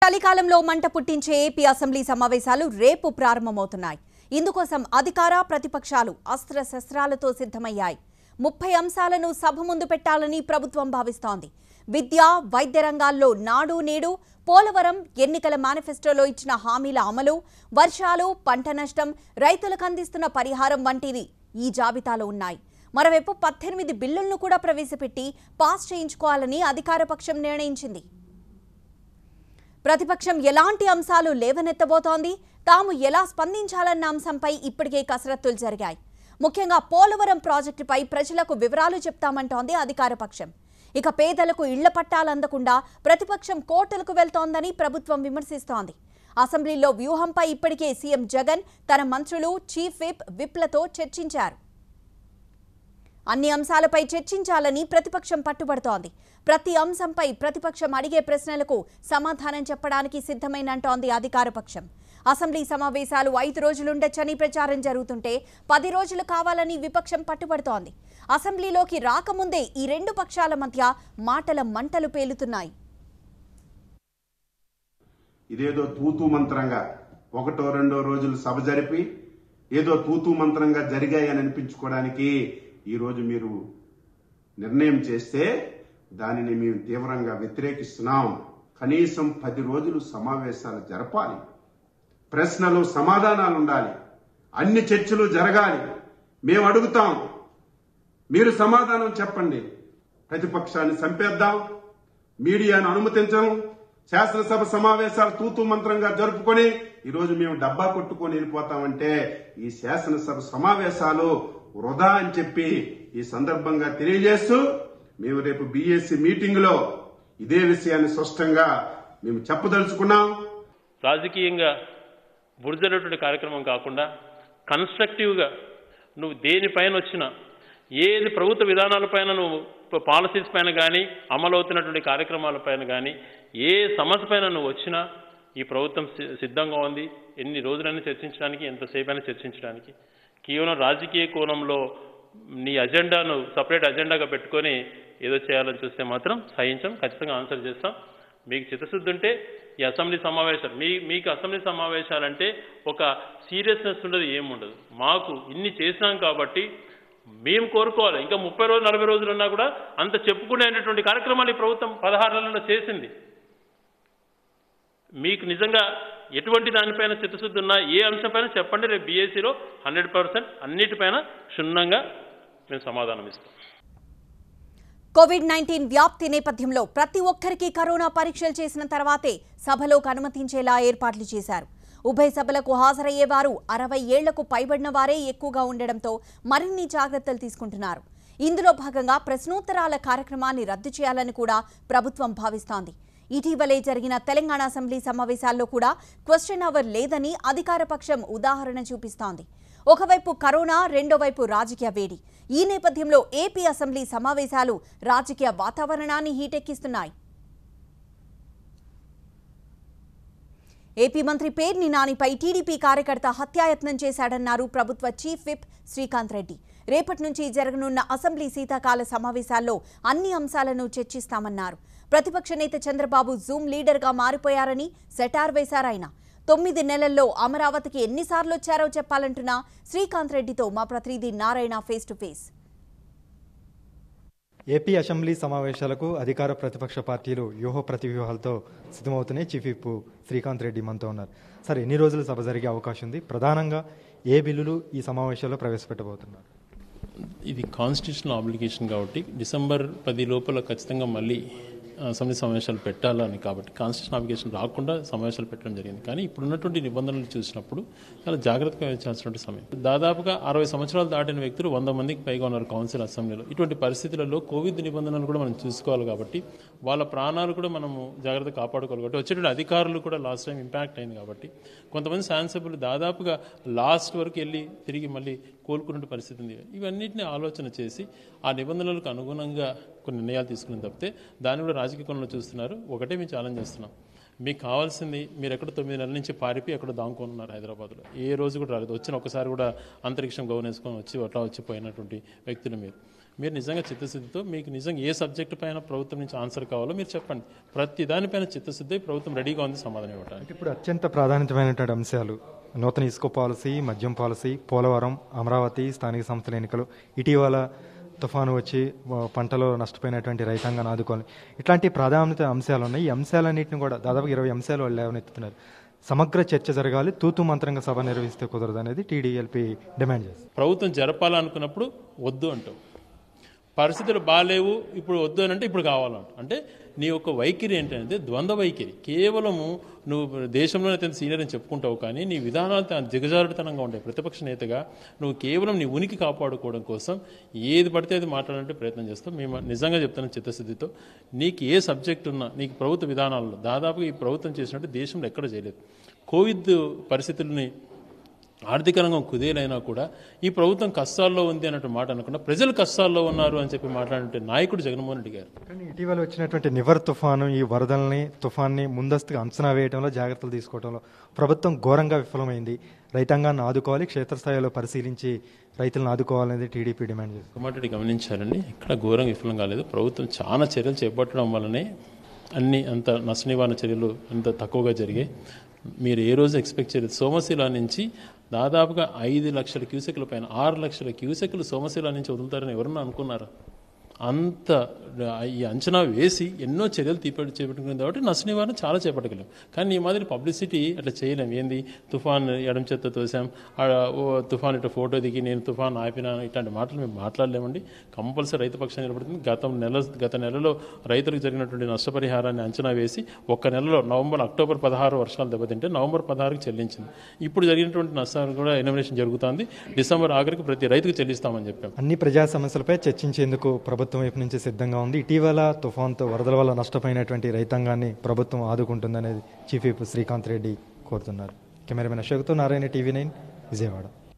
చలికాలంలో మంట పుట్టించే ఏపీ అసెంబ్లీ సమావేశాలు రేపు ప్రారంభమవుతున్నాయి ఇందుకోసం అధికార ప్రతిపక్షాలు అస్త్రశస్త్రాలతో సిద్ధమయ్యాయి ముప్పై అంశాలను సభ ముందు పెట్టాలని ప్రభుత్వం భావిస్తోంది విద్య వైద్య రంగాల్లో నాడు నేడు పోలవరం ఎన్నికల మేనిఫెస్టోలో ఇచ్చిన హామీల అమలు వర్షాలు పంట నష్టం రైతులకు అందిస్తున్న పరిహారం వంటివి ఈ జాబితాలో ఉన్నాయి మరోవైపు పద్దెనిమిది బిల్లులను కూడా ప్రవేశపెట్టి పాస్ చేయించుకోవాలని అధికార పక్షం నిర్ణయించింది ప్రతిపక్షం ఎలాంటి అంశాలు లేవనెత్తబోతోంది తాము ఎలా స్పందించాలన్న అంశంపై ఇప్పటికే కసరత్తులు జరిగాయి ముఖ్యంగా పోలవరం ప్రాజెక్టుపై ప్రజలకు వివరాలు చెప్తామంటోంది అధికార పక్షం ఇక పేదలకు ఇళ్ల పట్టాలు అందకుండా ప్రతిపక్షం కోర్టులకు వెళ్తోందని ప్రభుత్వం విమర్శిస్తోంది అసెంబ్లీలో వ్యూహంపై ఇప్పటికే సీఎం జగన్ తన మంత్రులు చీఫ్ విప్ విప్లతో చర్చించారు అన్ని అంశాలపై చర్చించాలని ప్రతిపక్షం పట్టుబడుతోంది ప్రతి అంశంపై ప్రతిపక్షం అడిగే ప్రశ్నలకు సమాధానం చెప్పడానికి సిద్ధమైనంటోంది అధికార పక్షం అసెంబ్లీ సమావేశాలు ఐదు రోజులుండొచ్చని ప్రచారం జరుగుతుంటే పది రోజులు కావాలని విపక్షం పట్టుబడుతోంది అసెంబ్లీలోకి రాకముందే ఈ రెండు పక్షాల మధ్య మాటల మంటలు పేలుతున్నాయి ఇదేదో తూతూ మంత్రంగా ఒకటో రెండో రోజులు సభ జరిపి ఏదో తూతూ మంత్రంగా జరిగాయని అనిపించుకోవడానికి ఈరోజు మీరు నిర్ణయం చేస్తే దానిని మేము తీవ్రంగా వ్యతిరేకిస్తున్నాం కనీసం పది రోజులు సమావేశాలు జరపాలి ప్రశ్నలు సమాధానాలు ఉండాలి అన్ని చర్చలు జరగాలి మేము అడుగుతాం మీరు సమాధానం చెప్పండి ప్రతిపక్షాన్ని చంపేద్దాం మీడియాను అనుమతించం శాసనసభ సమావేశాలు తూతూ మంత్రంగా జరుపుకొని ఈరోజు మేము డబ్బా కొట్టుకొని వెళ్ళిపోతామంటే ఈ శాసనసభ సమావేశాలు వృధా అని చెప్పి ఈ సందర్భంగా తెలియజేస్తూ మేము రేపు బీఎస్సీ మీటింగ్ లో ఇదే విషయాన్ని స్పష్టంగా మేము చెప్పదలుచుకున్నాం రాజకీయంగా బురదనేటువంటి కార్యక్రమం కాకుండా కన్స్ట్రక్టివ్గా నువ్వు దేనిపైన వచ్చినా ఏది ప్రభుత్వ విధానాలపైన నువ్వు పాలసీస్ పైన కానీ అమలవుతున్నటువంటి కార్యక్రమాలపైన కానీ ఏ సమస్య పైన నువ్వు వచ్చినా ఈ ప్రభుత్వం సి- సిద్ధంగా ఉంది ఎన్ని రోజులైనా చర్చించడానికి ఎంతసేపైనా చర్చించడానికి కేవలం రాజకీయ కోణంలో నీ అజెండాను సపరేట్ అజెండాగా పెట్టుకొని ఏదో చేయాలని చూస్తే మాత్రం సహించం ఖచ్చితంగా ఆన్సర్ చేస్తాం మీకు చిత్తశుద్ధి ఉంటే ఈ అసెంబ్లీ సమావేశాలు మీ మీకు అసెంబ్లీ సమావేశాలంటే ఒక సీరియస్నెస్ ఉండదు ఏముండదు మాకు ఇన్ని చేసినాం కాబట్టి మేము కోరుకోవాలి ఇంకా ముప్పై రోజులు నలభై రోజులు ఉన్నా కూడా అంత చెప్పుకునేటటువంటి కార్యక్రమాలు ఈ ప్రభుత్వం పదహారు నెలల్లో చేసింది మీకు నిజంగా ఎటువంటి దానిపైన చిత్తశుద్ధి ఉన్నా ఏ అంశంపైన చెప్పండి రేపు బీఎస్సీలో హండ్రెడ్ పర్సెంట్ అన్నిటిపైన క్షుణ్ణంగా మేము సమాధానం ఇస్తాం కోవిడ్ నైన్టీన్ వ్యాప్తి నేపథ్యంలో ప్రతి ఒక్కరికి కరోనా పరీక్షలు చేసిన తర్వాతే సభలోకి అనుమతించేలా ఏర్పాట్లు చేశారు ఉభయ సభలకు హాజరయ్యేవారు అరవై ఏళ్లకు పైబడిన వారే ఎక్కువగా ఉండడంతో మరిన్ని జాగ్రత్తలు తీసుకుంటున్నారు ఇందులో భాగంగా ప్రశ్నోత్తరాల కార్యక్రమాన్ని రద్దు చేయాలని కూడా ప్రభుత్వం భావిస్తోంది ఇటీవలే జరిగిన తెలంగాణ అసెంబ్లీ సమావేశాల్లో కూడా క్వశ్చన్ అవర్ లేదని అధికార పక్షం ఉదాహరణ చూపిస్తోంది ఒకవైపు కరోనా రెండో వైపు రాజకీయ వేడి ఈ నేపథ్యంలో ఏపీ అసెంబ్లీ సమావేశాలు రాజకీయ వాతావరణాన్ని హీటెక్కిస్తున్నాయి ఏపీ మంత్రి పేర్ని నానిపై టీడీపీ కార్యకర్త హత్యాయత్నం చేశాడన్నారు ప్రభుత్వ చీఫ్ విప్ శ్రీకాంత్ రెడ్డి రేపటి నుంచి జరగనున్న అసెంబ్లీ శీతాకాల సమావేశాల్లో అన్ని అంశాలను చర్చిస్తామన్నారు ప్రతిపక్ష నేత చంద్రబాబు జూమ్ లీడర్గా మారిపోయారని సెటార్ వేశారాయన తొమ్మిది నెలల్లో అమరావతికి ఎన్నిసార్లు వచ్చారో చెప్పాలంటున్న శ్రీకాంత్ రెడ్డితో మా ప్రతినిధి Narayana face to face AP assembly సమావేశాలకు అధికార ప్రతిపక్ష పార్టీలు వ్యూహ ప్రతివ్యూహాలతో సిద్ధమవుతున్నాయి చీఫ్ విప్ శ్రీకాంత్ రెడ్డి మనతో ఉన్నారు సార్ ఎన్ని రోజులు సభ జరిగే అవకాశం ఉంది ప్రధానంగా ఏ బిల్లులు ఈ సమావేశాల్లో ప్రవేశపెట్టబోతున్నారు ఇది కాన్స్టిట్యూషనల్ ఆబ్లిగేషన్ కాబట్టి డిసెంబర్ పది లోపల ఖచ్చితంగా మళ్ళీ అసెంబ్లీ సమావేశాలు పెట్టాలని కాబట్టి కాన్స్టిట్యూషన్ అప్లికేషన్ రాకుండా సమావేశాలు పెట్టడం జరిగింది కానీ ఇప్పుడున్నటువంటి నిబంధనలు చూసినప్పుడు చాలా జాగ్రత్తగా వహించాల్సినటువంటి సమయం దాదాపుగా అరవై సంవత్సరాలు దాటిన వ్యక్తులు వంద మందికి పైగా ఉన్నారు కౌన్సిల్ అసెంబ్లీలో ఇటువంటి పరిస్థితులలో కోవిడ్ నిబంధనలు కూడా మనం చూసుకోవాలి కాబట్టి వాళ్ళ ప్రాణాలు కూడా మనము జాగ్రత్త కాపాడుకోవాలి కాబట్టి వచ్చేటువంటి అధికారులు కూడా లాస్ట్ టైం ఇంపాక్ట్ అయింది కాబట్టి కొంతమంది శాసనసభ్యులు దాదాపుగా లాస్ట్ వరకు వెళ్ళి తిరిగి మళ్ళీ కోలుకునే పరిస్థితి ఉంది ఇవన్నిటిని ఆలోచన చేసి ఆ నిబంధనలకు అనుగుణంగా కొన్ని నిర్ణయాలు తీసుకుని తప్పితే దాన్ని కూడా రాజకీయ కోణంలో చూస్తున్నారు ఒకటే మేము ఛాలెంజ్ చేస్తున్నాం మీకు కావాల్సింది మీరు ఎక్కడ తొమ్మిది నెలల నుంచి పారిపోయి ఎక్కడ దాంకొని ఉన్నారు హైదరాబాద్లో ఏ రోజు కూడా రాలేదు వచ్చిన ఒకసారి కూడా అంతరిక్షం గౌన్ వేసుకొని వచ్చి అట్లా వచ్చి పోయినటువంటి వ్యక్తులు మీరు మీరు నిజంగా చిత్తశుద్ధితో మీకు నిజంగా ఏ సబ్జెక్టు పైన ప్రభుత్వం నుంచి ఆన్సర్ కావాలో మీరు చెప్పండి ప్రతి దానిపైన చిత్తశుద్ధి ప్రభుత్వం రెడీగా ఉంది సమాధానం ఇవ్వడానికి ఇప్పుడు అత్యంత ప్రాధాన్యతమైనటువంటి అంశాలు నూతన ఇసుక పాలసీ మద్యం పాలసీ పోలవరం అమరావతి స్థానిక సంస్థల ఎన్నికలు ఇటీవల తుఫాను వచ్చి ఆ, పంటలో నష్టపోయినటువంటి రైతాంగాన్ని ఆదుకోవాలి ఇట్లాంటి ప్రాధాన్యత అంశాలు ఉన్నాయి ఈ అంశాలన్నింటిని కూడా దాదాపు ఇరవై అంశాలు వాళ్ళు లేవనెత్తుతున్నారు సమగ్ర చర్చ జరగాలి తూతు మంత్రంగా సభ నిర్వహిస్తే కుదరదు అనేది టీడీఎల్పీ డిమాండ్ చేస్తుంది ప్రభుత్వం జరపాలనుకున్నప్పుడు వద్దు అంటాం పరిస్థితులు బాగాలేవు ఇప్పుడు వద్దు అని అంటే ఇప్పుడు కావాలంట అంటే నీ యొక్క వైఖరి ఏంటంటే ద్వంద్వ వైఖరి కేవలము నువ్వు దేశంలోనే అత్యంత సీనియర్ అని చెప్పుకుంటావు కానీ నీ విధానాలు తా- దిగజారుడుతనంగా ఉంటాయి ప్రతిపక్ష నేతగా నువ్వు కేవలం నీ ఉనికి కాపాడుకోవడం కోసం ఏది పడితే అది మాట్లాడాలంటే ప్రయత్నం చేస్తాం మేము నిజంగా చెప్తున్నాం చిత్తశుద్ధితో నీకు ఏ సబ్జెక్ట్ ఉన్నా నీకు ప్రభుత్వ విధానాల్లో దాదాపు ఈ ప్రభుత్వం చేసినట్టు దేశంలో ఎక్కడ చేయలేదు కోవిడ్ పరిస్థితుల్ని ఆర్థిక రంగం కుదేలైనా కూడా ఈ ప్రభుత్వం కష్టాల్లో ఉంది అన్నట్టు మాట అనకుండా ప్రజలు కష్టాల్లో ఉన్నారు అని చెప్పి మాట్లాడినట్టు నాయకుడు జగన్మోహన్ రెడ్డి గారు కానీ ఇటీవల వచ్చినటువంటి నివర్ తుఫాను ఈ వరదల్ని తుఫాన్ని ముందస్తుగా అంచనా వేయడంలో జాగ్రత్తలు తీసుకోవడంలో ప్రభుత్వం ఘోరంగా విఫలమైంది రైతాంగాన్ని ఆదుకోవాలి క్షేత్రస్థాయిలో పరిశీలించి రైతులను ఆదుకోవాలనేది టీడీపీ డిమాండ్ చేస్తుంది కుమార్టెడ్డి గమనించారండి ఇక్కడ ఘోరంగా విఫలం కాలేదు ప్రభుత్వం చాలా చర్యలు చేపట్టడం వల్లనే అన్ని అంత నష్ట నివారణ చర్యలు అంత తక్కువగా జరిగాయి మీరు ఏ రోజు ఎక్స్పెక్ట్ చేయలేదు సోమశిల నుంచి దాదాపుగా ఐదు లక్షల క్యూసెక్ల పైన ఆరు లక్షల క్యూసెక్లు సోమశిల నుంచి వదులుతారని ఎవరన్నా అనుకున్నారా అంత ఈ అంచనా వేసి ఎన్నో చర్యలు తీపెట్టి చేపట్టుకున్నాం కాబట్టి నష్ట నివారణ చాలా చేపట్టగలం కానీ ఈ మాదిరి పబ్లిసిటీ అట్లా చేయలేం ఏంది తుఫాన్ ఎడం చేత్తో తోసాం ఆ, ఓ తుఫాన్ ఇట్లా ఫోటో దిగి నేను తుఫాన్ ఆపినాను ఇట్లాంటి మాటలు మేము మాట్లాడలేమండి కంపల్సరీ రైతు పక్షాన్ని నిలబడుతుంది గత నెల గత నెలలో రైతులకు జరిగినటువంటి నష్టపరిహారాన్ని అంచనా వేసి ఒక్క నెలలో నవంబర్ అక్టోబర్ పదహారు వర్షాలు దెబ్బతింటే నవంబర్ పదహారుకి చెల్లించింది ఇప్పుడు జరిగినటువంటి నష్టాలు కూడా ఎలిమినేషన్ జరుగుతుంది డిసెంబర్ ఆఖరికి ప్రతి రైతుకు చెల్లిస్తామని చెప్పాం అన్ని ప్రజా సమస్యలపై చర్చించేందుకు ప్రభుత్వం వైపు నుంచి సిద్ధంగా ఉంది ఇటీవల తుఫాన్తో వరదల వల్ల నష్టపోయినటువంటి రైతాంగాన్ని ప్రభుత్వం ఆదుకుంటుందనేది చీఫ్ విప్ శ్రీకాంత్ రెడ్డి కోరుతున్నారు కెమెరామెన్ అశోక్తో నారాయణ టీవీ నైన్ విజయవాడ